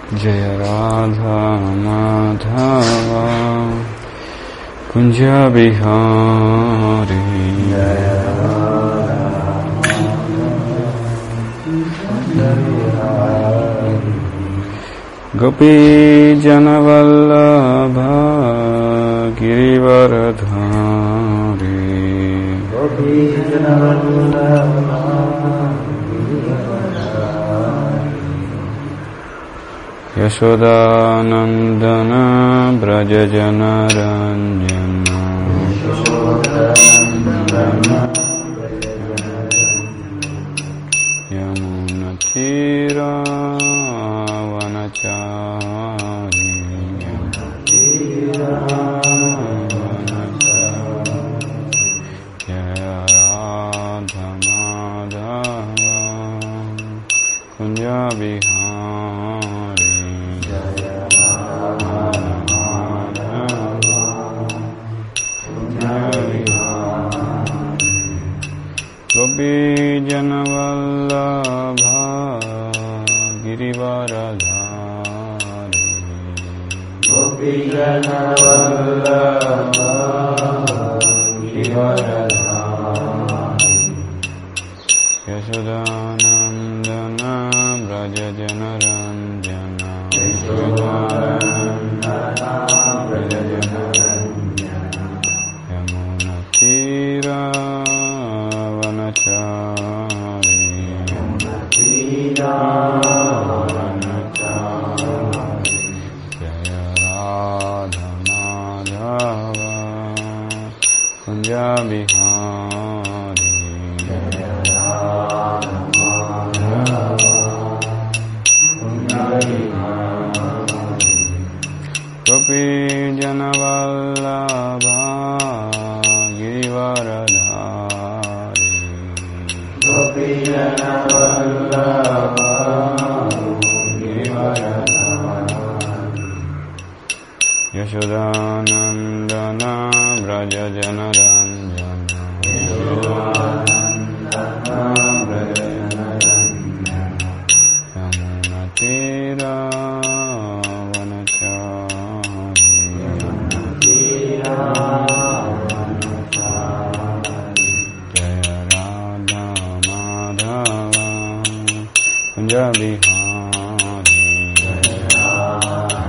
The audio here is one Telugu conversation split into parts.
जय राधा माधव कुञ्ज बिहारी गोपीजनवल्लभ गिरिवरधारी यशोदानन्दन व्रजजनरञ्जन यमुनतीरावनचारि जय राधमाधव कुञ्ज बिहारी जय गोपीजनवल्लभ गिरिवरधारी यशोदानन्दन व्रजजनरञ्जन यमुनतीरावनचारि जय राधमाधव कुञ्ज बिहारी गोपीजनवल्लभ गिरिवरधारी यशोदानन्दन व्रजजनरञ्जन जय राधा माधव कुञ्ज बिहारी जय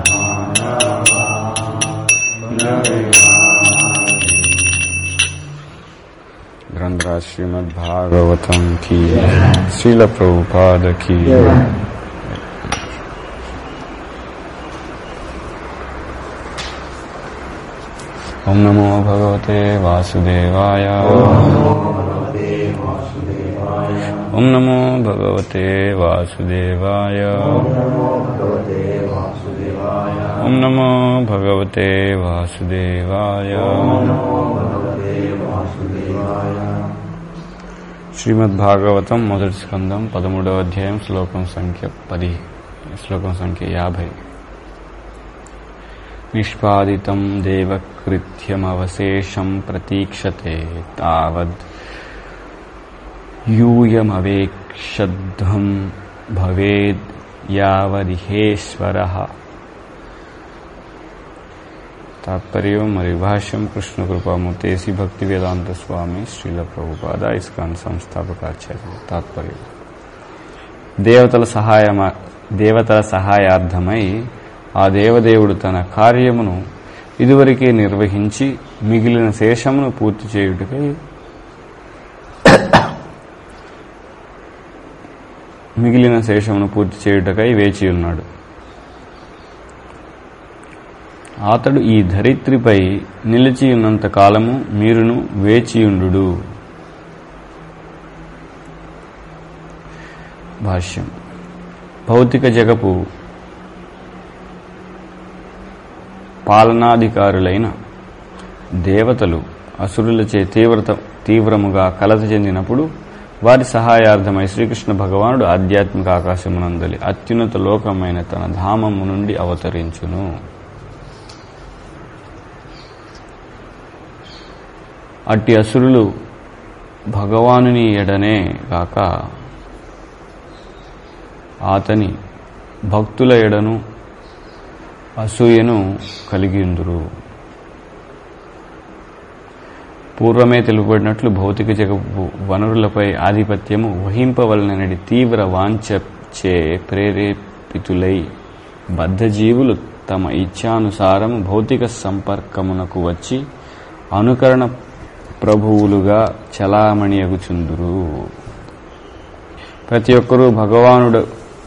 ग्रंथराज श्रीमद् भागवतम की श्रील प्रभुपाद की ओम नमो भगवते वासुदेवाय ओम नमो भगवते वासुदेवाय ओम नमो भगवते वासुदेवाय శ్రీమద్ భాగవతం మొదటి స్కందం పదమూడవ అధ్యాయం శ్లోకం సంఖ్య పది శ్లోకం సంఖ్య యాభై నిష్పాదితం దేవకృత్యమవశేషం ప్రతీక్షతే తావద్ యూయమవేక్షధ్వం భవేద్ యావదిహేశ్వర తాత్పర్యం మరియు భాష్యం కృష్ణ కృపామూర్తేసి భక్తి వేదాంత స్వామి శ్రీల ప్రభుపాద ఇస్కాన్ సంస్థాపకాచార్య తాత్పర్యం దేవతల సహాయమ దేవతల సహాయార్థమై ఆ దేవదేవుడు తన కార్యమును ఇదివరకే నిర్వహించి మిగిలిన శేషమును పూర్తి చేయుటకై మిగిలిన శేషమును పూర్తి చేయుటకై వేచి ఉన్నాడు అతడు ఈ ధరిత్రిపై నిలిచి ఉన్నంత కాలము మీరును వేచియుండు భాష్యం భౌతిక జగపు పాలనాధికారులైన దేవతలు అసురులచే తీవ్రత తీవ్రముగా కలత చెందినప్పుడు వారి సహాయార్థమై శ్రీకృష్ణ భగవానుడు ఆధ్యాత్మిక ఆకాశమునందలి అత్యున్నత లోకమైన తన ధామము నుండి అవతరించును అట్టి అసురులు భగవానుని ఎడనే కాక అతని భక్తుల ఎడను అసూయను కలిగి ఉందురు పూర్వమే తెలుపబడినట్లు భౌతిక జగపు వనరులపై ఆధిపత్యము వహింపవలనని తీవ్ర వాంఛచే ప్రేరేపితులై బద్ధజీవులు తమ ఇచ్ఛానుసారము భౌతిక సంపర్కమునకు వచ్చి అనుకరణ ప్రభువులుగా చలామణియగుచుందురు ప్రతి ఒక్కరూ భగవానుడు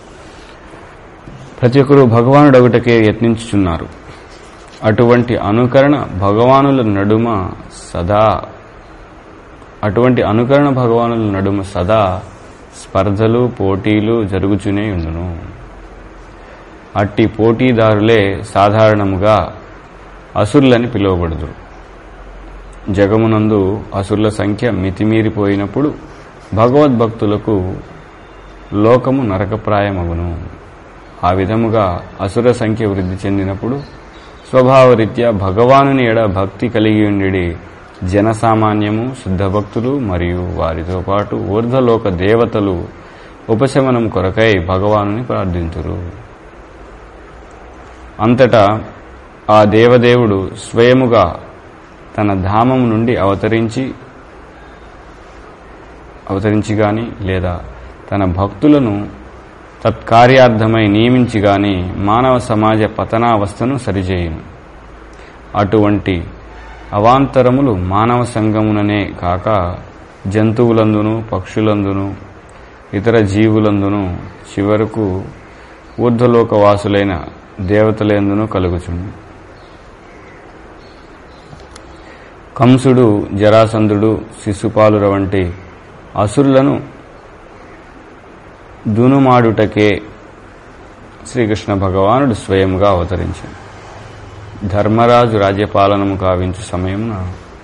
ప్రతి ఒక్కరూ భగవానుడొకటకే యత్నించుచున్నారు అటువంటి అనుకరణ భగవానుల నడుమ సదా అటువంటి అనుకరణ భగవానుల నడుమ సదా స్పర్ధలు పోటీలు జరుగుచునే ఉండును అట్టి పోటీదారులే సాధారణముగా అసురులని పిలువబడుదురు జగమునందు అసురుల సంఖ్య మితిమీరిపోయినప్పుడు భగవద్భక్తులకు లోకము నరకప్రాయమగును ఆ విధముగా అసుర సంఖ్య వృద్ధి చెందినప్పుడు స్వభావరీత్యా భగవానుని ఎడ భక్తి కలిగి ఉండి జనసామాన్యము శుద్ధభక్తులు మరియు వారితో పాటు ఊర్ధలోక దేవతలు ఉపశమనం కొరకై భగవానుని ప్రార్థింతురు అంతటా ఆ దేవదేవుడు స్వయముగా తన ధామము నుండి అవతరించి అవతరించి గాని లేదా తన భక్తులను తత్కార్యార్థమై నియమించి గాని మానవ సమాజ పతనావస్థను సరిచేయును అటువంటి అవాంతరములు మానవ సంగముననే కాక జంతువులందును పక్షులందును ఇతర జీవులందును చివరకు ఊర్ధ్వలోకవాసులైన దేవతలేందును కలుగుచుండు కంసుడు జరాసంధుడు శిశుపాలుర వంటి అసురులను దునుమాడుటకే శ్రీకృష్ణ భగవానుడు స్వయంగా అవతరించాడు ధర్మరాజు రాజ్యపాలనము కావించు సమయమున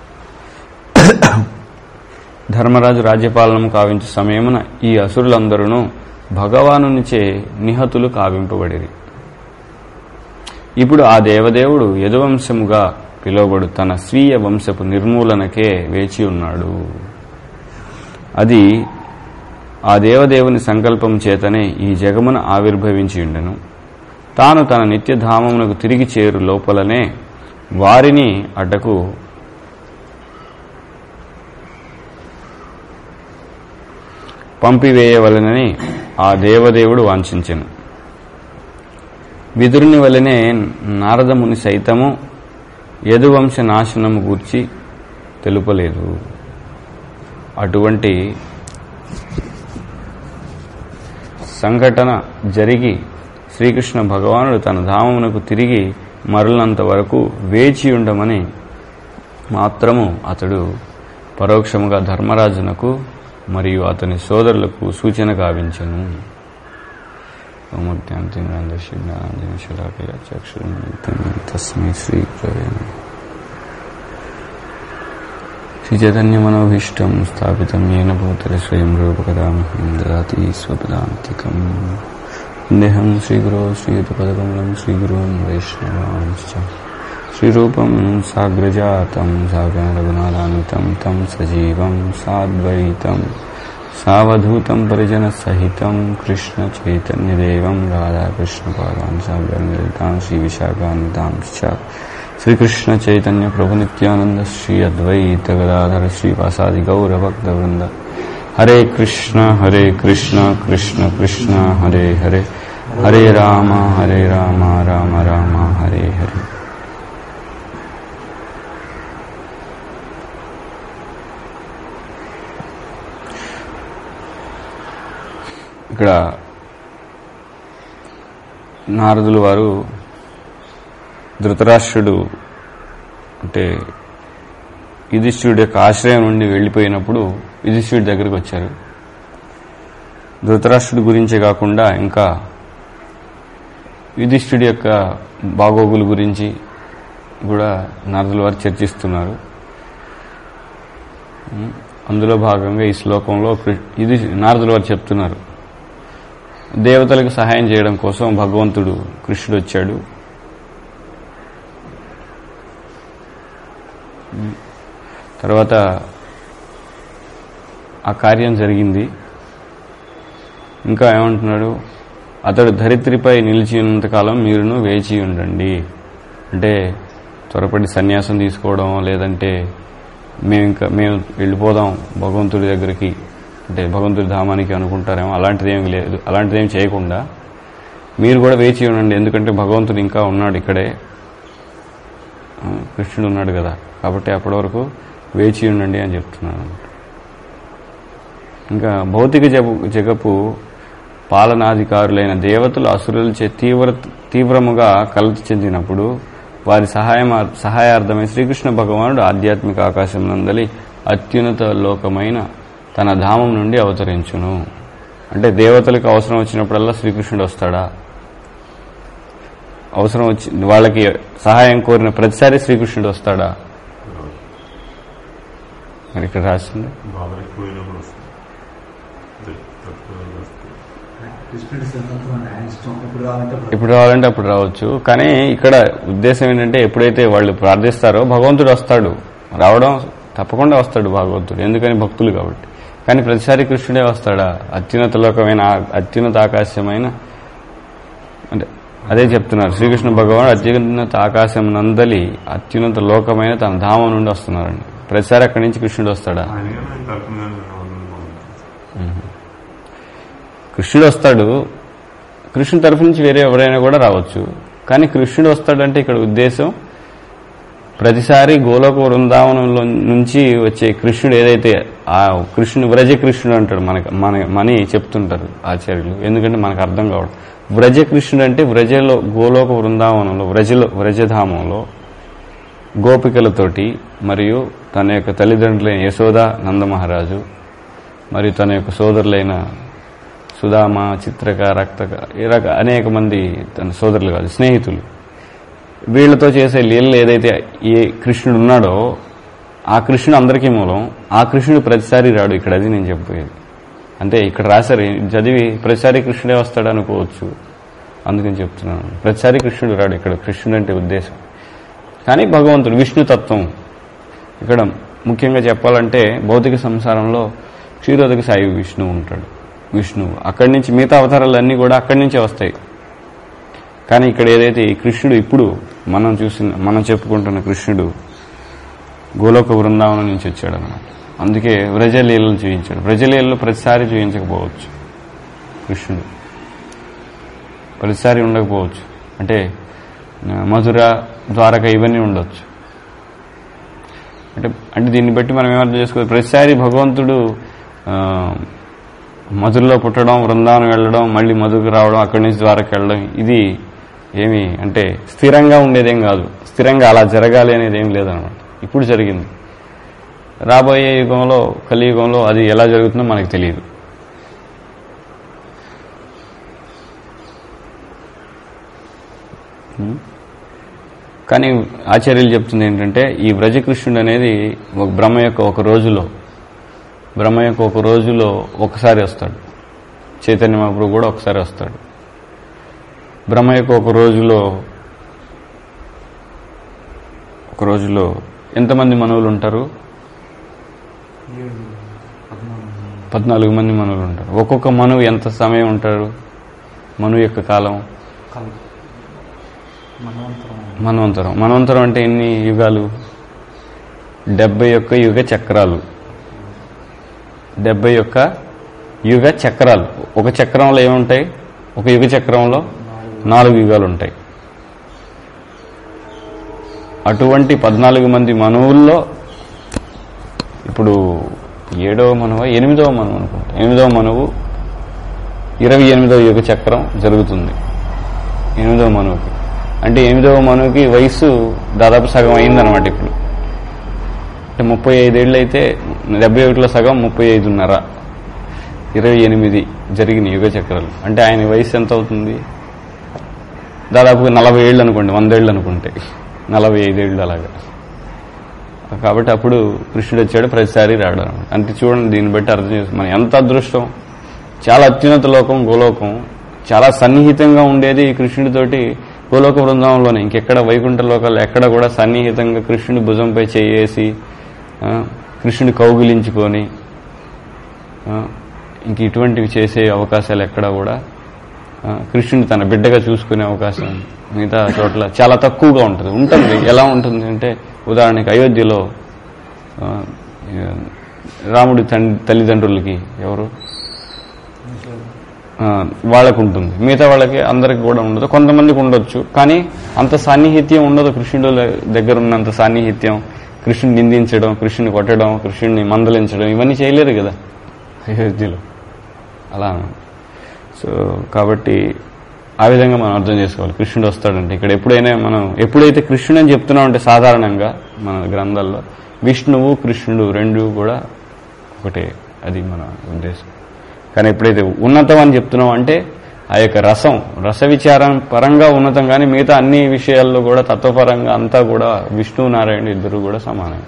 ధర్మరాజు రాజ్యపాలనము కావించు సమయమున ఈ అసురులందరూ భగవానునిచే నిహతులు కావింపబడిరి ఇప్పుడు ఆ దేవదేవుడు యదువంశముగా పిలువబడు తన స్వీయ వంశపు నిర్మూలనకే వేచి ఉన్నాడు అది ఆ దేవదేవుని సంకల్పం చేతనే ఈ జగమున ఆవిర్భవించి ఉండెను తాను తన నిత్యధామమునకు తిరిగి చేరు లోపలనే వారిని అడ్డకు పంపివేయవలనని ఆ దేవదేవుడు వాంఛించెను విదురుని వలనే నారదముని సైతము యదువంశ నాశనము గూర్చి తెలుపలేదు అటువంటి సంఘటన జరిగి శ్రీకృష్ణ భగవానుడు తన ధామమునకు తిరిగి మరలినంత వరకు వేచి ఉండమని మాత్రము అతడు పరోక్షముగా ధర్మరాజునకు మరియు అతని సోదరులకు సూచన గావించను తస్మై శ్రీ శ్రీచైతన్యమనోభీష్టం స్థాపితం ఏన భూతల స్వయం రూపకదామహం దదాతి స్వపదాంతికం వందేహం శ్రీగురో శ్రీయుతపదకమలం శ్రీగురుం వైష్ణవాంశ్చ శ్రీరూపం సాగ్రజాతం సాగరఘునాథాన్వితం తం సజీవం సాద్వైతం సావధూతం పరిజన సహితం కృష్ణ చైతన్యదేవం రాధాకృష్ణపాదాన్ సాగరతాం శ్రీ విశాఖాన్వితాంశ్చ శ్రీకృష్ణ చైతన్య ప్రభు నిత్యానంద శ్రీ అద్వైత గదాధర శ్రీవాసాది గౌర భక్త వృంద హరే కృష్ణ హరే కృష్ణ కృష్ణ కృష్ణ హరే హరే హరే రామ హరే రామ రామ రామ హరే హరే ఇక్కడ నారదులు వారు ధృతరాష్ట్రుడు అంటే యుధిష్ఠుడి యొక్క ఆశ్రయం నుండి వెళ్ళిపోయినప్పుడు యుధిష్ఠుడి దగ్గరికి వచ్చారు ధృతరాష్ట్రుడి గురించే కాకుండా ఇంకా యుధిష్ఠుడి యొక్క బాగోగుల గురించి కూడా నారదుల వారు చర్చిస్తున్నారు ఉమ్, అందులో భాగంగా ఈ శ్లోకంలో కృ- ఇది నారదుల వారు చెప్తున్నారు దేవతలకు సహాయం చేయడం కోసం భగవంతుడు కృష్ణుడు వచ్చాడు ఉమ్, తర్వాత ఆ కార్యం జరిగింది ఇంకా ఏమంటున్నాడు అతడు ధరిత్రిపై నిలిచి ఉన్నంతకాలం మీరును వేచి ఉండండి అంటే త్వరపడి సన్యాసం తీసుకోవడం లేదంటే మేము ఇంకా మేము వెళ్ళిపోదాం భగవంతుడి దగ్గరికి అంటే భగవంతుడి ధామానికి అనుకుంటారేమో అలాంటిది ఏమి లేదు అలాంటిది ఏమి చేయకుండా మీరు కూడా వేచి ఉండండి ఎందుకంటే భగవంతుడు ఇంకా ఉన్నాడు ఇక్కడే ఆ, కృష్ణుడు ఉన్నాడు కదా కాబట్టి అప్పటి వరకు వేచి ఉండండి అని చెప్తున్నాను ఇంకా భౌతిక జగ జగపు పాలనాధికారులైన దేవతలు అసురులచే తీవ్ర తీవ్రముగా కలత చెందినప్పుడు వారి సహాయం సహాయార్థమై శ్రీకృష్ణ భగవానుడు ఆధ్యాత్మిక ఆకాశం నందలి అత్యున్నత లోకమైన తన ధామం నుండి అవతరించును అంటే దేవతలకు అవసరం వచ్చినప్పుడల్లా శ్రీకృష్ణుడు వస్తాడా అవసరం వచ్చి వాళ్ళకి సహాయం కోరిన ప్రతిసారి శ్రీకృష్ణుడు వస్తాడా మరి ఇక్కడ రాసింది బాధ ఎక్కువైనప్పుడు వస్తుంది అంతే, తక్కువ వస్తుంది కృష్ణుడి సంకల్పం అని ఆయన ఇష్టం ఎప్పుడు కావాలంటే అప్పుడు ఎప్పుడు రావాలంటే అప్పుడు రావచ్చు కానీ ఇక్కడ ఉద్దేశం ఏంటంటే ఎప్పుడైతే వాళ్ళు ప్రార్థిస్తారో భగవంతుడు వస్తాడు రావడం తప్పకుండా వస్తాడు భగవంతుడు ఎందుకని భక్తులు కాబట్టి కానీ ప్రతిసారి కృష్ణుడే వస్తాడా అత్యున్నత లోకమైన ఆ- అత్యున్నత ఆకాశమైన అంటే అదే చెప్తున్నారు శ్రీకృష్ణ భగవానుడు అత్యున్నత ఆకాశం నందలి అత్యున్నత లోకమైన తన ధామం నుండి వస్తున్నారండి ప్రతిసారి అక్కడి నుంచి కృష్ణుడు వస్తాడా ఆయన కానీ ఆయన తరపున కానీ బాగుంటుంది కృష్ణుడు వస్తాడు కృష్ణుడి తరఫు నుంచి వేరే ఎవరైనా కూడా రావచ్చు కానీ కృష్ణుడు వస్తాడంటే ఇక్కడ ఉద్దేశం ప్రతిసారి గోలోక వృందావనంలో నుంచి వచ్చే కృష్ణుడు ఏదైతే ఆ కృష్ణుడు వ్రజ కృష్ణుడు అంటాడు మనకి మన మని చెప్తుంటారు ఆచార్యులు ఎందుకంటే మనకు అర్థం కావడం వ్రజ కృష్ణుడు అంటే వ్రజలో గోలోక వృందావనంలో వ్రజలో వ్రజధామంలో గోపికలతోటి మరియు తన యొక్క తల్లిదండ్రులైన యశోద నందమహారాజు మరియు తన యొక్క సోదరులైన సుధామ చిత్రక రక్తక ఈ రక అనేక మంది తన సోదరులు కాదు స్నేహితులు వీళ్ళతో చేసే లీలలు ఏదైతే ఏ కృష్ణుడు ఉన్నాడో ఆ కృష్ణుడు అందరికీ మూలం ఆ కృష్ణుడు ప్రతిసారి రాడు ఇక్కడ అది నేను చెప్పేది అంటే ఇక్కడ రాశారు ఇది చదివి ప్రతిసారి కృష్ణుడే వస్తాడు అనుకోవచ్చు అందుకని చెప్తున్నాను ప్రతిసారి కృష్ణుడు రాడు ఇక్కడ కృష్ణుడు అంటే ఉద్దేశం కానీ భగవంతుడు విష్ణుతత్వం ఇక్కడ ముఖ్యంగా చెప్పాలంటే భౌతిక సంసారంలో క్షీరోదక సాయి విష్ణువు ఉంటాడు విష్ణువు అక్కడి నుంచి మిగతా అవతారాలన్నీ కూడా అక్కడి నుంచే వస్తాయి కానీ ఇక్కడ ఏదైతే ఈ కృష్ణుడు ఇప్పుడు మనం చూసిన మనం చెప్పుకుంటున్న కృష్ణుడు గోలోక బృందావనం నుంచి వచ్చాడు అన్నమాట అందుకే వ్రజలీలను చూపించాడు వ్రజలీలలో ప్రతిసారి చూపించకపోవచ్చు కృష్ణుడు ప్రతిసారి ఉండకపోవచ్చు అంటే ఆ, మధుర ద్వారక ఇవన్నీ ఉండొచ్చు అంటే అంటే దీన్ని బట్టి మనం ఏమర్థం చేసుకోవచ్చు ప్రతిసారి భగవంతుడు ఆ, మధురలో పుట్టడం బృందావనం వెళ్ళడం మళ్ళీ మధురకు రావడం అక్కడి నుంచి ద్వారకి వెళ్ళడం ఇది ఏమి అంటే స్థిరంగా ఉండేదేం కాదు స్థిరంగా అలా జరగాలి అనేది ఏం లేదనమాట ఇప్పుడు జరిగింది రాబోయే యుగంలో కలియుగంలో అది ఎలా జరుగుతుందో మనకు తెలియదు ఉం? కానీ ఆచార్యులు చెప్తుంది ఏంటంటే ఈ వ్రజకృష్ణుడు అనేది ఒక బ్రహ్మ యొక్క ఒక రోజులో బ్రహ్మ యొక్క ఒక రోజులో ఒకసారి వస్తాడు చైతన్య మహాప్రభు కూడా ఒకసారి వస్తాడు బ్రహ్మ యొక్క ఒక రోజులో ఒక రోజులో ఎంతమంది మనవులు ఉంటారు ఏడు పద్నాలుగు పద్నాలుగు మంది మనువులు ఉంటారు ఒక్కొక్క మనువు ఎంత సమయం ఉంటారు మనువు యొక్క కాలం కలు మనవంతరం మన్వంతరం మన్వంతరం అంటే ఎన్ని యుగాలు డెబ్బై యొక్క యుగ చక్రాలు డెబ్బై యొక్క యుగ చక్రాలు ఒక చక్రంలో ఏముంటాయి ఒక యుగ చక్రంలో నాలుగు యుగాలు ఉంటాయి అటువంటి పద్నాలుగు మంది మనువుల్లో ఇప్పుడు ఏడవ మనువ ఎనిమిదవ మనువు అనుకుంటా ఎనిమిదవ మనువు ఇరవై ఎనిమిదవ యుగ చక్రం జరుగుతుంది ఎనిమిదవ మనువుకి అంటే ఎనిమిదవ మనువుకి వయసు దాదాపు సగం అయిందనమాట ఇప్పుడు అంటే ముప్పై ఐదేళ్ళు అయితే డెబ్బై ఒకటిలో సగం ముప్పై ఐదున్నర ఇరవై ఎనిమిది జరిగిన యుగ చక్రాలు అంటే ఆయన వయసు ఎంత అవుతుంది దాదాపుగా నలభై ఏళ్ళు అనుకోండి వందేళ్ళు అనుకుంటే నలభై ఐదేళ్ళు అలాగా కాబట్టి అప్పుడు కృష్ణుడు వచ్చాడు ప్రతిసారి రావడం అన్నమాట. అంటే చూడండి దీన్ని బట్టి అర్థం చేస్తాం మనం ఎంత అదృష్టం చాలా అత్యున్నత లోకం గోలోకం చాలా సన్నిహితంగా ఉండేది ఈ కృష్ణుడితోటి గోలోక బృందావంలోనే ఇంకెక్కడ వైకుంఠ లోకాలు ఎక్కడ కూడా సన్నిహితంగా కృష్ణుడి భుజంపై చేయేసి ఆ, కృష్ణుడి కౌగిలించుకొని ఆ, ఇంక ఇటువంటివి చేసే అవకాశాలు ఎక్కడా కూడా ఆ, కృష్ణుని తన బిడ్డగా చూసుకునే అవకాశం మిగతా చోట్ల చాలా తక్కువగా ఉంటుంది ఉంటుంది ఎలా ఉంటుంది అంటే ఉదాహరణకి అయోధ్యలో ఆ, రాముడి తండ్రి తల్లిదండ్రులకి ఎవరు ఆ, వాళ్ళకు ఉంటుంది మిగతా వాళ్ళకి అందరికి కూడా ఉండదు కొంతమందికి ఉండొచ్చు కానీ అంత సాన్నిహిత్యం ఉండదు కృష్ణుడు దగ్గర ఉన్నంత సాన్నిహిత్యం కృష్ణుని నిందించడం కృష్ణుని కొట్టడం కృష్ణుని మందలించడం ఇవన్నీ చేయలేరు కదా అయోధ్యలో అలా అన్నమాట. సో కాబట్టి ఆ విధంగా మనం అర్థం చేసుకోవాలి కృష్ణుడు వస్తాడంటే ఇక్కడ ఎప్పుడైనా మనం ఎప్పుడైతే కృష్ణుడు అని చెప్తున్నామంటే సాధారణంగా మన గ్రంథాల్లో విష్ణువు కృష్ణుడు రెండు కూడా ఒకటే అది మన ఉద్దేశం కానీ ఎప్పుడైతే ఉన్నతం అని చెప్తున్నాం అంటే ఆ యొక్క రసం రస విచారం పరంగా ఉన్నతం కానీ మిగతా అన్ని విషయాల్లో కూడా తత్వపరంగా అంతా కూడా విష్ణు నారాయణ ఇద్దరు కూడా సమానం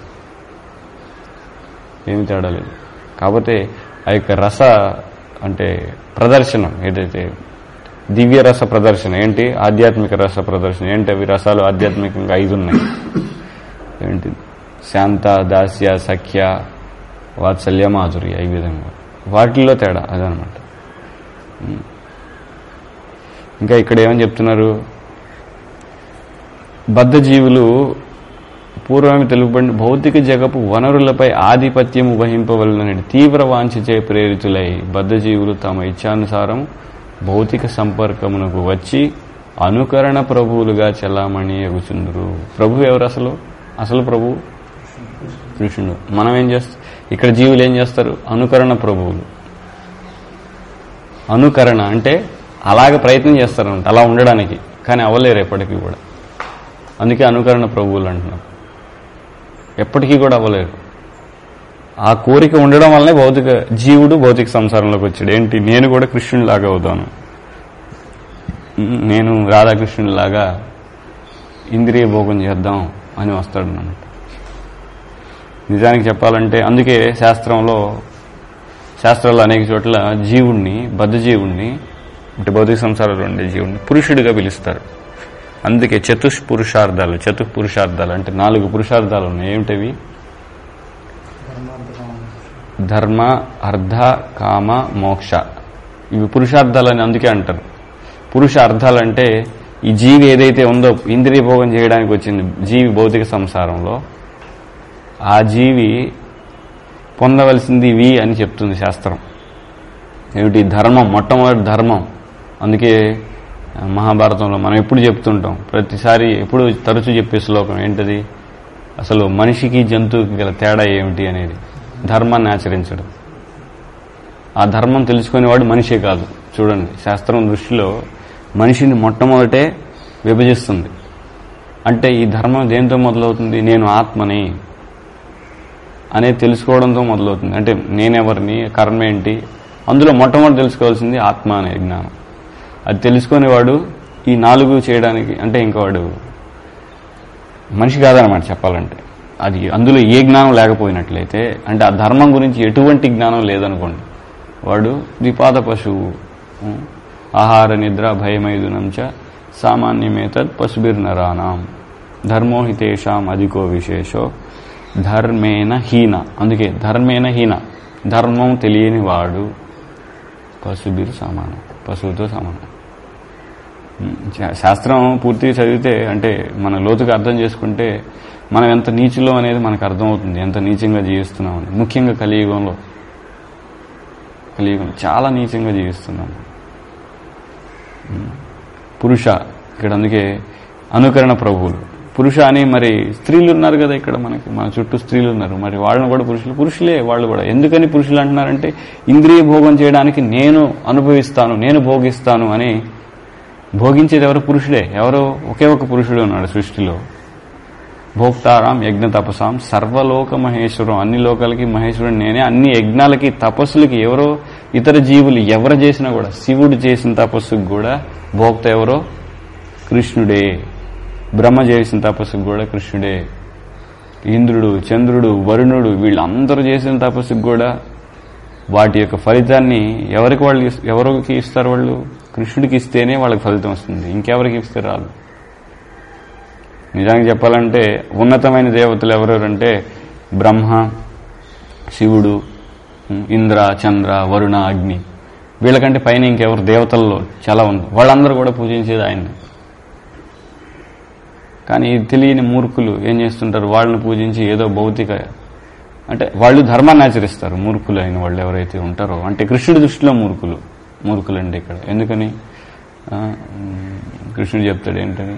ఏమి తేడా లేదు కాకపోతే ఆ యొక్క రస అంటే ప్రదర్శనం ఏదైతే దివ్య రస ప్రదర్శన ఏంటి ఆధ్యాత్మిక రస ప్రదర్శన ఏంటి అవి రసాలు ఆధ్యాత్మికంగా ఐదు ఉన్నాయి ఏంటి శాంత దాస్య సఖ్య వాత్సల్య మాధుర్య ఈ విధంగా వాటిల్లో తేడా అదనమాట ఉం. ఇంకా ఇక్కడ ఏమని చెప్తున్నారు బద్ధజీవులు పూర్వమే తెలుపబడిన భౌతిక జగపు వనరులపై ఆధిపత్యము వహింపవలనని తీవ్ర వాంఛచే ప్రేరితులై బద్ధజీవులు తమ ఇచ్ఛానుసారం భౌతిక సంపర్కమునకు వచ్చి అనుకరణ ప్రభువులుగా చెల్లామణి ఎగుచుందురు ప్రభు ఎవరు అసలు అసలు ప్రభు కృష్ణుడు మనం ఏం చేస్తాం ఇక్కడ జీవులు ఏం చేస్తారు అనుకరణ ప్రభువులు అనుకరణ అంటే అలాగ ప్రయత్నం చేస్తారంట అలా ఉండడానికి కానీ అవ్వలేరు ఎప్పటికీ కూడా అందుకే అనుకరణ ప్రభువులు అంటున్నారు ఎప్పటికీ కూడా అవ్వలేరు ఆ కోరిక ఉండడం వల్లనే భౌతిక జీవుడు భౌతిక సంసారంలోకి వచ్చాడు ఏంటి నేను కూడా కృష్ణునిలాగా అవుతాను ఉమ్, నేను రాధాకృష్ణునిలాగా ఇంద్రియ భోగం చేద్దాం అని వస్తాడు అన్నమాట నిజానికి చెప్పాలంటే అందుకే శాస్త్రంలో శాస్త్రాల్లో అనేక చోట్ల జీవుణ్ణి బద్ధజీవుణ్ణి అంటే భౌతిక సంసారంలో ఉండే జీవుణ్ణి పురుషుడిగా పిలుస్తారు అందుకే చతుష్పురుషార్థాలు చతుఃపురుషార్థాలు అంటే నాలుగు పురుషార్థాలు ఉన్నాయి ఏమిటవి ధర్మ అర్ధ కామ మోక్ష ఇవి పురుషార్థాలని అందుకే అంటారు పురుష అర్థాలంటే ఈ జీవి ఏదైతే ఉందో ఇంద్రియ భోగం చేయడానికి వచ్చింది జీవి భౌతిక సంసారంలో ఆ జీవి పొందవలసింది ఇవి అని చెప్తుంది శాస్త్రం ఏమిటి ధర్మం మొట్టమొదటి ధర్మం అందుకే ఆ, మహాభారతంలో మనం ఎప్పుడు చెప్తుంటాం ప్రతిసారి ఎప్పుడు తరచూ చెప్పే శ్లోకం ఏంటది అసలు మనిషికి జంతువుకి గల తేడా ఏమిటి అనేది ధర్మాన్ని ఆచరించడం ఆ ధర్మం తెలుసుకునేవాడు మనిషే కాదు చూడండి శాస్త్రం దృష్టిలో మనిషిని మొట్టమొదటే విభజిస్తుంది అంటే ఈ ధర్మం దేంతో మొదలవుతుంది నేను ఆత్మని అనేది తెలుసుకోవడంతో మొదలవుతుంది అంటే నేనెవరిని కర్మ ఏంటి అందులో మొట్టమొదటి తెలుసుకోవాల్సింది ఆత్మ అనే జ్ఞానం అది తెలుసుకునేవాడు ఈ నాలుగు చేయడానికి అంటే ఇంకా వాడు మనిషి కాదనమాట చెప్పాలంటే అది అందులో ఏ జ్ఞానం లేకపోయినట్లయితే అంటే ఆ ధర్మం గురించి ఎటువంటి జ్ఞానం లేదనుకోండి వాడు ద్విపాద పశువు ఉం? ఆహార నిద్ర భయమైదునం చ సామాన్యమేతద్ పశుభిర్నరానాం ధర్మో హితేషాం అధికో విశేషో ధర్మేన హీన అందుకే ధర్మేన హీన ధర్మం తెలియని వాడు పశుభిర్ సమానం పశువుతో సమానం ఉం, శా- శాస్త్రం పూర్తిగా చదివితే అంటే మన లోతుగా అర్థం చేసుకుంటే మనం ఎంత నీచులో అనేది మనకు అర్థమవుతుంది ఎంత నీచంగా జీవిస్తున్నాం అని ముఖ్యంగా కలియుగంలో కలియుగం చాలా నీచంగా జీవిస్తున్నాం ఉం. పురుష ఇక్కడ అందుకే అనుకరణ ప్రభువులు పురుష అని మరి స్త్రీలు ఉన్నారు కదా ఇక్కడ మనకి మన చుట్టూ స్త్రీలు ఉన్నారు మరి వాళ్ళని కూడా పురుషులు పురుషులే వాళ్ళు కూడా ఎందుకని పురుషులు అంటున్నారంటే ఇంద్రియ భోగం చేయడానికి నేను అనుభవిస్తాను నేను భోగిస్తాను అని భోగించేది ఎవరు పురుషుడే ఎవరో ఒకే ఒక పురుషుడు ఉన్నాడు సృష్టిలో భోక్తారాం యజ్ఞ తపసాం సర్వలోక మహేశ్వరం అన్ని లోకాలకి మహేశ్వరుడు నేనే అన్ని యజ్ఞాలకి తపస్సులకి ఎవరో ఇతర జీవులు ఎవరు చేసినా కూడా శివుడు చేసిన తపస్సుకు కూడా భోక్త ఎవరో కృష్ణుడే బ్రహ్మ చేసిన తపస్సుకు కూడా కృష్ణుడే ఇంద్రుడు చంద్రుడు వరుణుడు వీళ్ళందరూ చేసిన తపస్సుకు కూడా వాటి యొక్క ఫలితాన్ని ఎవరికి వాళ్ళు ఇస్- ఎవరికి ఇస్తారు వాళ్ళు కృష్ణుడికి ఇస్తేనే వాళ్ళకి ఫలితం వస్తుంది ఇంకెవరికి ఇస్తే రాదు నిజానికి చెప్పాలంటే ఉన్నతమైన దేవతలు ఎవరెవరంటే బ్రహ్మ శివుడు ఉం, ఇంద్ర చంద్ర వరుణ అగ్ని వీళ్ళకంటే పైన ఇంకెవరు దేవతల్లో చాలా ఉంది వాళ్ళందరూ కూడా పూజించేది ఆయన్ని కానీ ఇది తెలియని మూర్ఖులు ఏం చేస్తుంటారు వాళ్ళని పూజించి ఏదో భౌతిక అంటే వాళ్ళు ధర్మాన్ని ఆచరిస్తారు మూర్ఖులు అయిన వాళ్ళు ఎవరైతే ఉంటారో అంటే కృష్ణుడి దృష్టిలో మూర్ఖులు మూర్ఖులు అంటే ఇక్కడ ఎందుకని ఆ, ఉమ్, కృష్ణుడు చెప్తాడు ఏంటని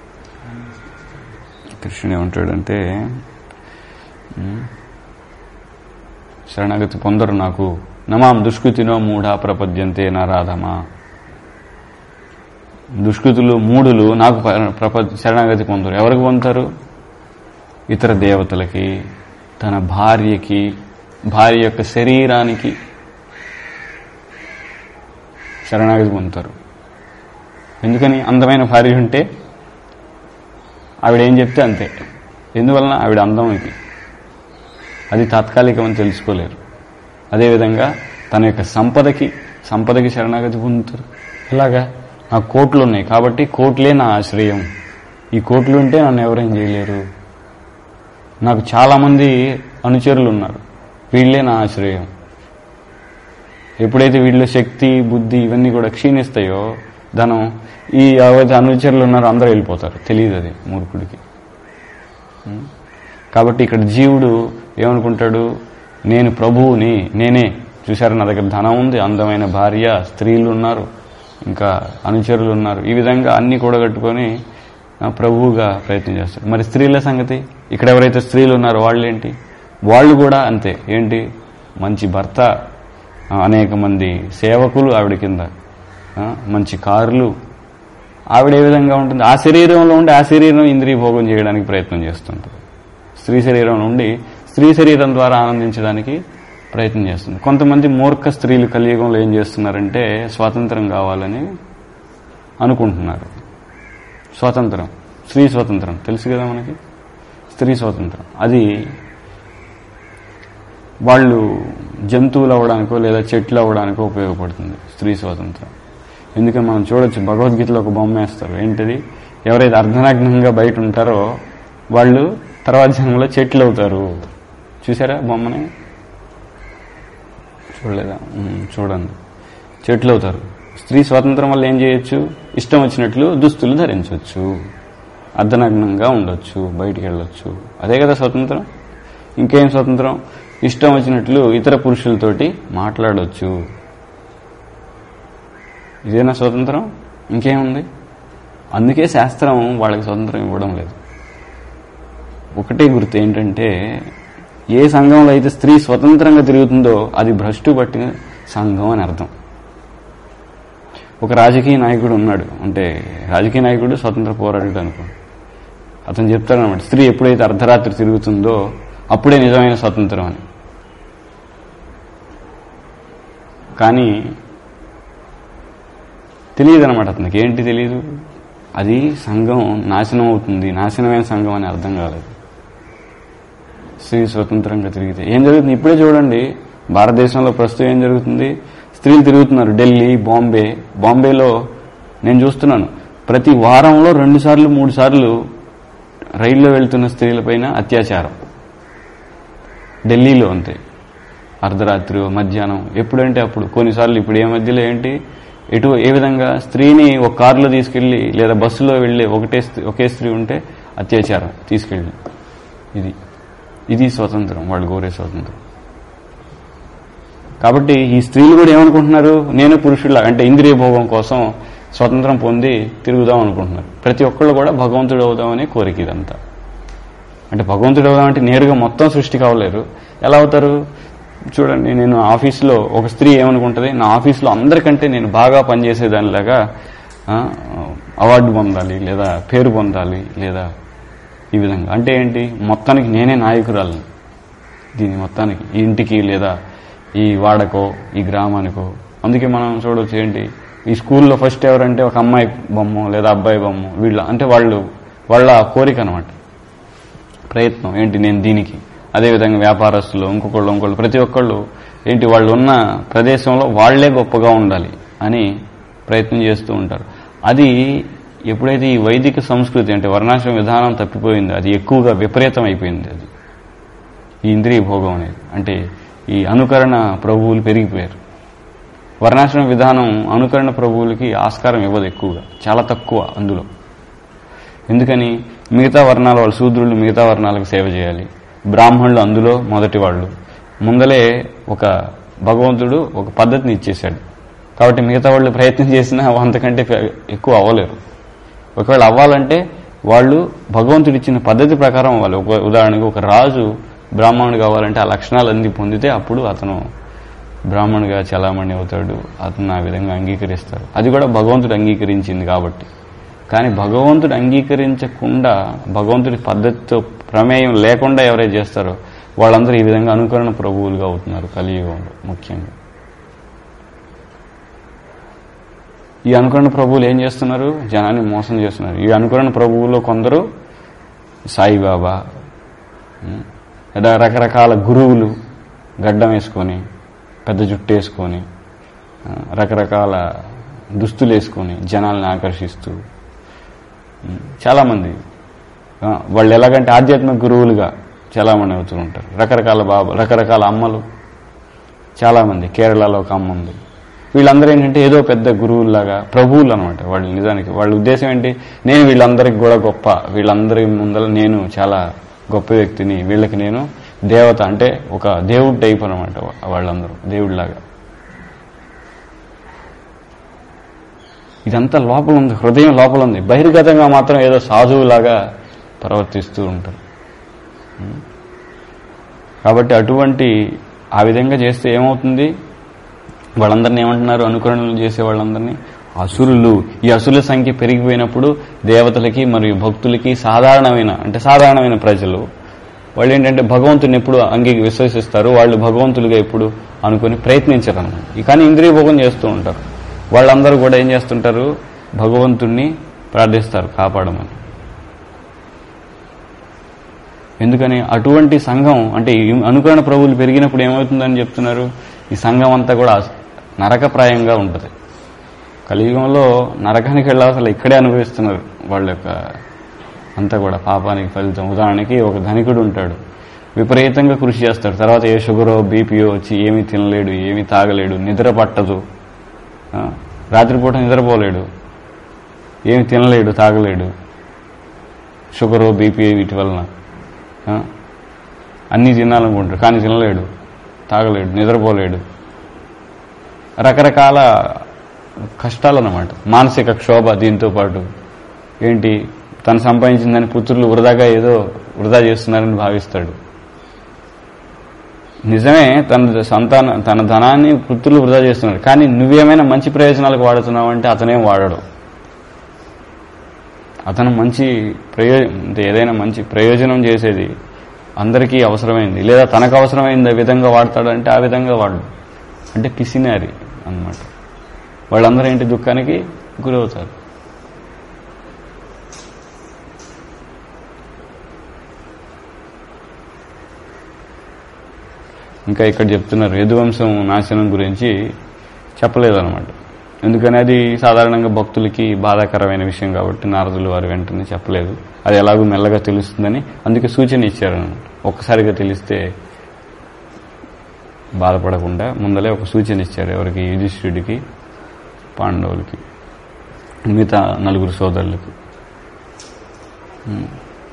కృష్ణుడు ఏమంటాడంటే ఉమ్, శరణాగతి పొందరు నాకు నమాం దుష్కృతినో మూఢా ప్రపద్యంతే నారాధమా దుష్కృతులు మూడులు నాకు ప- ప్రప శరణాగతి పొందరు ఎవరికి పొందుతారు ఇతర దేవతలకి తన భార్యకి భార్య యొక్క శరీరానికి శరణాగతి పొందుతారు ఎందుకని అందమైన భార్య ఉంటే ఆవిడ ఏం చెప్తే అంతే ఎందువలన ఆవిడ అందమైంది అది తాత్కాలికమని తెలుసుకోలేరు అదేవిధంగా తన యొక్క సంపదకి సంపదకి శరణాగతి పొందుతారు ఎలాగా నాకు కోట్లు ఉన్నాయి కాబట్టి కోట్లే నా ఆశ్రయం ఈ కోట్లు ఉంటే నన్ను ఎవరేం చేయలేరు నాకు చాలామంది అనుచరులు ఉన్నారు వీళ్ళే నా ఆశ్రయం ఎప్పుడైతే వీళ్ళ శక్తి బుద్ధి ఇవన్నీ కూడా క్షీణిస్తాయో ధనం ఈ ఎవరైతే అనుచరులు ఉన్నారో అందరూ వెళ్ళిపోతారు తెలియదు అది మూర్ఖుడికి ఉం? కాబట్టి ఇక్కడ జీవుడు ఏమనుకుంటాడు నేను ప్రభువుని నేనే చూశారు నా దగ్గర ధనం ఉంది అందమైన భార్య స్త్రీలు ఉన్నారు ఇంకా అనుచరులు ఉన్నారు ఈ విధంగా అన్ని కూడగట్టుకొని ఆ, ప్రభువుగా ప్రయత్నం చేస్తాడు మరి స్త్రీల సంగతి ఇక్కడ ఎవరైతే స్త్రీలు ఉన్నారో వాళ్ళు ఏంటి వాళ్ళు కూడా అంతే ఏంటి మంచి భర్త ఆ, అనేక మంది సేవకులు ఆవిడ కింద ఆ, మంచి కార్లు ఆవిడ ఏ విధంగా ఉంటుంది ఆ శరీరంలో ఉండి ఆ శరీరం ఇంద్రియ భోగం చేయడానికి ప్రయత్నం చేస్తుంటుంది స్త్రీ శరీరం నుండి స్త్రీ శరీరం ద్వారా ఆనందించడానికి ప్రయత్నం చేస్తుంది కొంతమంది మూర్ఖ స్త్రీలు కలియుగంలో ఏం చేస్తున్నారంటే స్వాతంత్రం కావాలని అనుకుంటున్నారు స్వాతంత్రం స్త్రీ స్వాతంత్రం తెలుసు కదా మనకి స్త్రీ స్వాతంత్రం అది వాళ్ళు జంతువులు అవ్వడానికో లేదా చెట్లు అవ్వడానికో ఉపయోగపడుతుంది స్త్రీ స్వాతంత్రం ఎందుకని మనం చూడొచ్చు భగవద్గీతలో ఒక బొమ్మ వేస్తారు ఏంటిది ఎవరైతే అర్ధనగ్నంగా బయట ఉంటారో వాళ్ళు తర్వాత జన్మలో చెట్లు అవుతారు చూసారా బొమ్మని చూడలేదా ఉమ్, చూడండి చెట్లు అవుతారు స్త్రీ స్వాతంత్రం వల్ల ఏం చేయొచ్చు ఇష్టం వచ్చినట్లు దుస్తులు ధరించవచ్చు అర్ధనగ్నంగా ఉండొచ్చు బయటికి వెళ్ళొచ్చు అదే కదా స్వతంత్రం ఇంకేం స్వతంత్రం ఇష్టం వచ్చినట్లు ఇతర పురుషులతోటి మాట్లాడొచ్చు ఇదేనా స్వతంత్రం ఇంకేముంది అందుకే శాస్త్రం వాళ్ళకి స్వతంత్రం ఇవ్వడం లేదు ఒకటే గుర్తు ఏంటంటే ఏ సంఘంలో అయితే స్త్రీ స్వతంత్రంగా తిరుగుతుందో అది భ్రష్టు పట్టిన సంఘం అని అర్థం ఒక రాజకీయ నాయకుడు ఉన్నాడు అంటే రాజకీయ నాయకుడు స్వతంత్ర పోరాడుడు అనుకో అతను చెప్తాడనమాట స్త్రీ ఎప్పుడైతే అర్ధరాత్రి తిరుగుతుందో అప్పుడే నిజమైన స్వతంత్రం అని కానీ తెలియదు అనమాట అతనికి ఏంటి తెలియదు అది సంఘం నాశనం అవుతుంది నాశనమైన సంఘం అని అర్థం కాలేదు స్త్రీ స్వతంత్రంగా తిరిగితే ఏం జరుగుతుంది ఇప్పుడే చూడండి భారతదేశంలో ప్రస్తుతం ఏం జరుగుతుంది స్త్రీలు తిరుగుతున్నారు ఢిల్లీ బాంబే బాంబేలో నేను చూస్తున్నాను ప్రతి వారంలో రెండు సార్లు మూడు సార్లు రైల్లో వెళ్తున్న స్త్రీలపైన అత్యాచారం ఢిల్లీలో అంతే అర్ధరాత్రి మధ్యాహ్నం ఎప్పుడంటే అప్పుడు కొన్నిసార్లు ఇప్పుడు ఏ మధ్యలో ఏంటి ఎటు ఏ విధంగా స్త్రీని ఒక కారులో తీసుకెళ్లి లేదా బస్సులో వెళ్ళి ఒకటే స్త్రీ- ఒకే స్త్రీ ఉంటే అత్యాచారం తీసుకెళ్ళి ఇది ఇది స్వతంత్రం వాళ్ళు కోరే స్వతంత్రం కాబట్టి ఈ స్త్రీలు కూడా ఏమనుకుంటున్నారు నేను పురుషుల అంటే ఇంద్రియ భోగం కోసం స్వతంత్రం పొంది తిరుగుదాం అనుకుంటున్నారు ప్రతి ఒక్కళ్ళు కూడా భగవంతుడు అవుదామనే కోరిక ఇదంతా అంటే భగవంతుడు అవుదామంటే నేరుగా మొత్తం సృష్టి కావలేరు ఎలా అవుతారు చూడండి నేను ఆఫీస్లో ఒక స్త్రీ ఏమనుకుంటుంది నా ఆఫీస్లో అందరికంటే నేను బాగా పనిచేసేదానిలాగా ఆ, అవార్డు పొందాలి లేదా పేరు పొందాలి లేదా ఈ విధంగా అంటే ఏంటి మొత్తానికి నేనే నాయకురాలను దీని మొత్తానికి ఈ ఇంటికి లేదా ఈ వాడకో ఈ గ్రామానికో అందుకే మనం చూడవచ్చు ఏంటి ఈ స్కూల్లో ఫస్ట్ ఎవరంటే ఒక అమ్మాయి బొమ్మ లేదా అబ్బాయి బొమ్మ వీళ్ళు అంటే వాళ్ళు వాళ్ళ కోరిక అనమాట ప్రయత్నం ఏంటి నేను దీనికి అదేవిధంగా వ్యాపారస్తులు ఇంకొకళ్ళు ఇంకొకళ్ళు ప్రతి ఒక్కళ్ళు ఏంటి వాళ్ళు ఉన్న ప్రదేశంలో వాళ్లే గొప్పగా ఉండాలి అని ప్రయత్నం చేస్తూ ఉంటారు అది ఎప్పుడైతే ఈ వైదిక సంస్కృతి అంటే వర్ణాశ్రమ విధానం తప్పిపోయిందో అది ఎక్కువగా విపరీతం అయిపోయింది అది ఈ ఇంద్రియ భోగం అనేది అంటే ఈ అనుకరణ ప్రభువులు పెరిగిపోయారు వర్ణాశ్రమ విధానం అనుకరణ ప్రభువులకి ఆస్కారం ఇవ్వదు ఎక్కువగా చాలా తక్కువ అందులో ఎందుకని మిగతా వర్ణాల వాళ్ళు శూద్రులు మిగతా వర్ణాలకు సేవ చేయాలి బ్రాహ్మణులు అందులో మొదటి వాళ్ళు ముందలే ఒక భగవంతుడు ఒక పద్ధతిని ఇచ్చేశాడు కాబట్టి మిగతా వాళ్ళు ప్రయత్నం చేసినా అంతకంటే ఎక్కువ అవ్వలేరు ఒకవేళ అవ్వాలంటే వాళ్ళు భగవంతుడు ఇచ్చిన పద్ధతి ప్రకారం అవ్వాలి ఒక ఉదాహరణకు ఒక రాజు బ్రాహ్మణుడు కావాలంటే ఆ లక్షణాలన్నీ పొందితే అప్పుడు అతను బ్రాహ్మణుగా చలామణి అవుతాడు అతను ఆ విధంగా అంగీకరిస్తారు అది కూడా భగవంతుడు అంగీకరించింది కాబట్టి కానీ భగవంతుడు అంగీకరించకుండా భగవంతుడి పద్ధతితో ప్రమేయం లేకుండా ఎవరైతే చేస్తారో వాళ్ళందరూ ఈ విధంగా అనుకరణ ప్రభువులుగా అవుతున్నారు కలియుగంలో ముఖ్యంగా ఈ అనుకరణ ప్రభువులు ఏం చేస్తున్నారు జనాన్ని మోసం చేస్తున్నారు ఈ అనుకరణ ప్రభువులో కొందరు సాయిబాబా ఉం, లేదా రకరకాల గురువులు గడ్డం వేసుకొని పెద్ద జుట్టు వేసుకొని ఆ, రకరకాల దుస్తులు వేసుకొని జనాల్ని ఆకర్షిస్తూ ఉం, చాలామంది ఆ, వాళ్ళు ఎలాగంటే ఆధ్యాత్మిక గురువులుగా చాలామంది అవుతూ ఉంటారు రకరకాల బాబా రకరకాల అమ్మలు చాలామంది కేరళలో ఒక అమ్మ ఉంది వీళ్ళందరూ ఏంటంటే ఏదో పెద్ద గురువులాగా ప్రభువులు అనమాట వాళ్ళు నిజానికి వాళ్ళ ఉద్దేశం ఏంటి నేను వీళ్ళందరికి కూడా గొప్ప వీళ్ళందరి ముందర నేను చాలా గొప్ప వ్యక్తిని వీళ్ళకి నేను దేవత అంటే ఒక దేవుడు టైప్ అనమాట వాళ్ళందరూ దేవుడిలాగా ఇదంతా లోపల ఉంది హృదయం లోపల ఉంది బహిర్గతంగా మాత్రం ఏదో సాధువులాగా ప్రవర్తిస్తూ ఉంటారు ఉం? కాబట్టి అటువంటి ఆ విధంగా చేస్తే ఏమవుతుంది వాళ్ళందరినీ ఏమంటున్నారు అనుకరణలు చేసే వాళ్ళందరినీ అసురులు ఈ అసురుల సంఖ్య పెరిగిపోయినప్పుడు దేవతలకి మరియు భక్తులకి సాధారణమైన అంటే సాధారణమైన ప్రజలు వాళ్ళు ఏంటంటే భగవంతుని ఎప్పుడు అంగీ విశ్వసిస్తారు వాళ్ళు భగవంతులుగా ఎప్పుడు అనుకుని ప్రయత్నించరు అన్నమాట కానీ ఇంద్రియ భోగం చేస్తూ ఉంటారు వాళ్ళందరూ కూడా ఏం చేస్తుంటారు భగవంతుణ్ణి ప్రార్థిస్తారు కాపాడమని ఎందుకని అటువంటి సంఘం అంటే ఈ అనుకరణ ప్రభువులు పెరిగినప్పుడు ఏమవుతుందని చెప్తున్నారు ఈ సంఘం అంతా కూడా నరకప్రాయంగా ఉంటుంది కలియుగంలో నరకానికి వెళ్ళి అసలు ఇక్కడే అనుభవిస్తున్నారు వాళ్ళ యొక్క అంతా కూడా పాపానికి ఫలితం ఉదాహరణకి ఒక ధనికుడు ఉంటాడు విపరీతంగా కృషి చేస్తాడు తర్వాత ఏ షుగరో బీపీయో వచ్చి ఏమీ తినలేడు ఏమీ తాగలేడు నిద్ర పట్టదు ఆ, రాత్రిపూట నిద్రపోలేడు ఏమి తినలేడు తాగలేడు షుగరు బీపీ వీటి వలన ఆ, అన్నీ తినాలనుకుంటాడు కానీ తినలేడు తాగలేడు నిద్రపోలేడు రకరకాల కష్టాలు అన్నమాట మానసిక క్షోభ దీంతో పాటు ఏంటి తను సంపాదించిందని పుత్రులు వృధాగా ఏదో వృధా చేస్తున్నారని భావిస్తాడు నిజమే తన సంతాన తన ధనాన్ని పుత్రులు వృధా చేస్తున్నాడు కానీ నువ్వేమైనా మంచి ప్రయోజనాలకు వాడుతున్నావు అంటే అతనేం వాడడు అతను మంచి ప్రయోజ అంటే ఏదైనా మంచి ప్రయోజనం చేసేది అందరికీ అవసరమైంది లేదా తనకు అవసరమైంది విధంగా వాడతాడంటే ఆ విధంగా వాడు అంటే పిసినారి అన్నమాట వాళ్ళందరూ ఏంటి దుఃఖానికి గురవుతారు ఇంకా ఇక్కడ చెప్తున్నారు యదువంశం నాశనం గురించి చెప్పలేదన్నమాట ఎందుకని అది సాధారణంగా భక్తులకి బాధాకరమైన విషయం కాబట్టి నారదులు వారు వెంటనే చెప్పలేదు అది ఎలాగో మెల్లగా తెలుస్తుందని అందుకే సూచన ఇచ్చారనమాట ఒక్కసారిగా తెలిస్తే బాధపడకుండా ముందలే ఒక సూచన ఇచ్చారు ఎవరికి యుధిష్ఠుడికి పాండవులకి మిగతా నలుగురు సోదరులకు ఉం.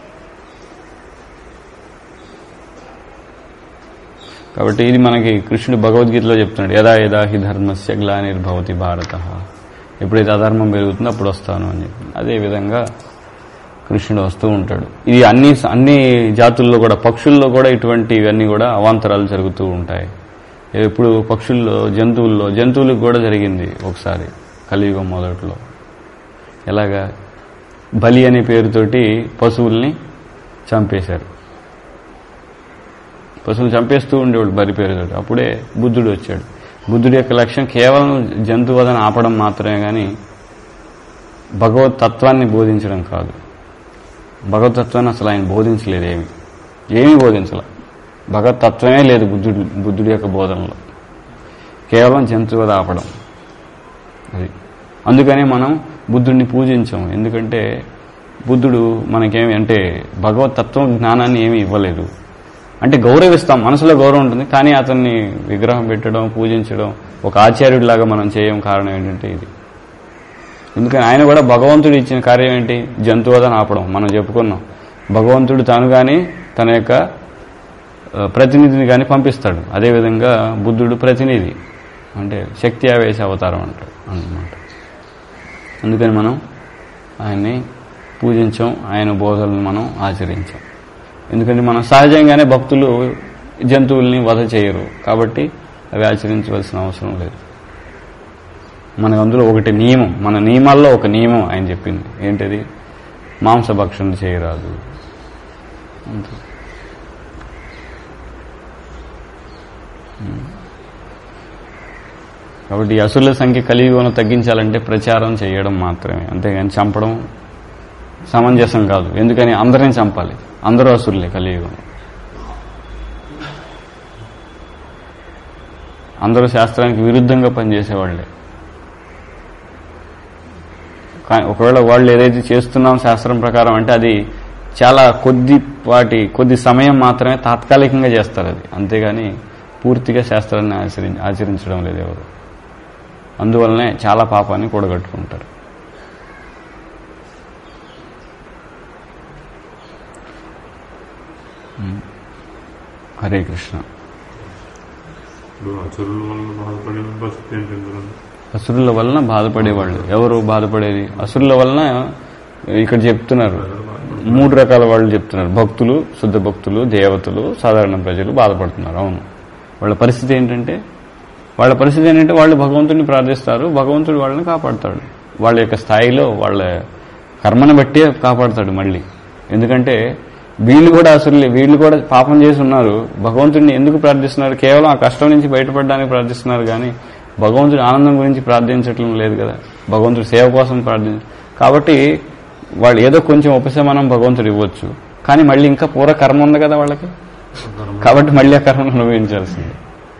కాబట్టి ఇది మనకి కృష్ణుడు భగవద్గీతలో చెప్తున్నాడు యదా యదా హి ధర్మస్య గ్లానిర్భవతి భారత ఎప్పుడైతే అధర్మం పెరుగుతుందో అప్పుడు వస్తాను అని చెప్పి అదే విధంగా కృష్ణుడు వస్తూ ఉంటాడు ఇది అన్ని అన్ని జాతుల్లో కూడా పక్షుల్లో కూడా ఇటువంటి ఇవన్నీ కూడా అవాంతరాలు జరుగుతూ ఉంటాయి ఇప్పుడు పక్షుల్లో జంతువుల్లో జంతువులకు కూడా జరిగింది ఒకసారి కలియుగం మొదట్లో ఎలాగా బలి అనే పేరుతోటి పశువుల్ని చంపేశారు పశువులు చంపేస్తూ ఉండేవాడు బలి పేరుతోటి అప్పుడే బుద్ధుడు వచ్చాడు బుద్ధుడి యొక్క లక్ష్యం కేవలం జంతువదన ఆపడం మాత్రమే కానీ భగవత్ తత్వాన్ని బోధించడం కాదు భగవత్ తత్వాన్ని అసలు ఆయన బోధించలేదు ఏమి ఏమీ బోధించలే భగవత్ తత్వమే లేదు బుద్ధుడి బుద్ధుడి యొక్క బోధనలో కేవలం జంతువద ఆపడం అది అందుకనే మనం బుద్ధుడిని పూజించాం ఎందుకంటే బుద్ధుడు మనకేమి అంటే భగవత్ తత్వం జ్ఞానాన్ని ఏమీ ఇవ్వలేదు అంటే గౌరవిస్తాం మనసులో గౌరవం ఉంటుంది కానీ అతన్ని విగ్రహం పెట్టడం పూజించడం ఒక ఆచార్యుడిలాగా మనం చేయం కారణం ఏంటంటే ఇది ఎందుకని ఆయన కూడా భగవంతుడు ఇచ్చిన కార్యం ఏంటి జంతువదన ఆపడం మనం చెప్పుకున్నాం భగవంతుడు తాను కానీ తన యొక్క ఆ, ప్రతినిధిని కానీ పంపిస్తాడు అదేవిధంగా బుద్ధుడు ప్రతినిధి అంటే శక్తి ఆవేశ అవతారం అంటాడు అన్నమాట అందుకని మనం ఆయన్ని పూజించాం ఆయన బోధనలు మనం ఆచరించాం ఎందుకంటే మనం సహజంగానే భక్తులు జంతువుల్ని వధ చేయరు కాబట్టి అవి ఆచరించవలసిన అవసరం లేదు మనకు అందులో ఒకటి నియమం మన నియమాల్లో ఒక నియమం ఆయన చెప్పింది ఏంటది మాంసభక్షణ చేయరాదు అంతే కాబట్టి ఈ అసురుల సంఖ్య కలియుగంలో తగ్గించాలంటే ప్రచారం చేయడం మాత్రమే అంతేగాని చంపడం సమంజసం కాదు ఎందుకని అందరిని చంపాలి అందరూ అసురులే కలియుగం అందరూ శాస్త్రానికి విరుద్ధంగా పనిచేసేవాళ్లే కానీ ఒకవేళ వాళ్ళు ఏదైతే చేస్తున్నాం శాస్త్రం ప్రకారం అంటే అది చాలా కొద్ది వాటి కొద్ది సమయం మాత్రమే తాత్కాలికంగా చేస్తారు అది అంతేగాని పూర్తిగా శాస్త్రాన్ని ఆచరి ఆచరించడం లేదు ఎవరు అందువల్లనే చాలా పాపాన్ని కూడగట్టుకుంటారు ఉమ్. హరే కృష్ణ ఇప్పుడు అచురుల వల్ల బాధపడే పరిస్థితి ఏంటి ఇందులో అసురుల వలన బాధపడేవాళ్ళు ఎవరు బాధపడేది అసురుల వలన ఇక్కడ చెప్తున్నారు మూడు రకాల వాళ్ళు చెప్తున్నారు భక్తులు శుద్ధ భక్తులు దేవతలు సాధారణ ప్రజలు బాధపడుతున్నారు అవును వాళ్ళ పరిస్థితి ఏంటంటే వాళ్ళ పరిస్థితి ఏంటంటే వాళ్ళు భగవంతుడిని ప్రార్థిస్తారు భగవంతుడు వాళ్ళని కాపాడుతాడు వాళ్ళ యొక్క స్థాయిలో వాళ్ళ కర్మను బట్టే కాపాడుతాడు మళ్ళీ ఎందుకంటే వీళ్ళు కూడా అసలు వీళ్ళు కూడా పాపం చేసి ఉన్నారు భగవంతుడిని ఎందుకు ప్రార్థిస్తున్నారు కేవలం ఆ కష్టం నుంచి బయటపడడానికి ప్రార్థిస్తున్నారు కానీ భగవంతుడి ఆనందం గురించి ప్రార్థించట్లం లేదు కదా భగవంతుడి సేవ కోసం ప్రార్థించ కాబట్టి వాళ్ళు ఏదో కొంచెం ఉపశమనం భగవంతుడు ఇవ్వచ్చు కానీ మళ్ళీ ఇంకా పూర్వ కర్మ ఉంది కదా వాళ్ళకి కాబట్టి మళ్ళీ ఆ కర్మను అనుభవించాల్సింది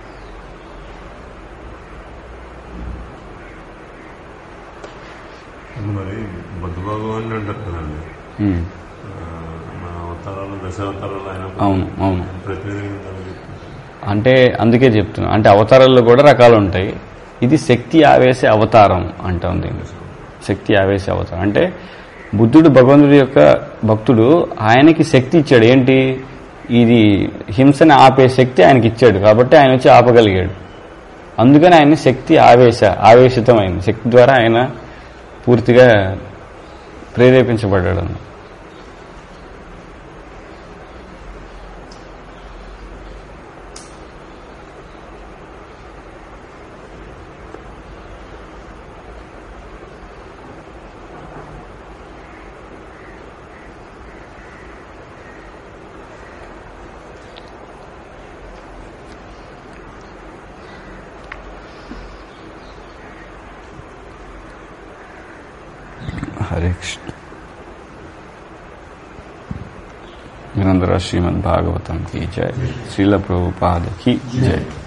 మరి బుద్ధ భగవాన్ అంటారు కదండి ఉమ్. ఆ, మన అవతారాలు దశావతారాలు ఆయన అవును అవును ప్రతినిధి అంటే అందుకే చెప్తున్నా అంటే అవతారాల్లో కూడా రకాలు ఉంటాయి ఇది శక్తి ఆవేశ అవతారం అంటాం దీన్ని శక్తి ఆవేశ అవతారం అంటే బుద్ధుడు భగవంతుడి యొక్క భక్తుడు ఆయనకి శక్తి ఇచ్చాడు ఏంటి ఇది హింసని ఆపే శక్తి ఆయనకి ఇచ్చాడు కాబట్టి ఆయన వచ్చి ఆపగలిగాడు అందుకని ఆయన శక్తి ఆవేశ ఆవేశితమైంది శక్తి ద్వారా ఆయన పూర్తిగా ప్రేరేపించబడ్డాడు అన్నమాట. हरे कृष्ण ग्रंथरा श्रीमद भागवतम की जय श्रील प्रभुपाद की जय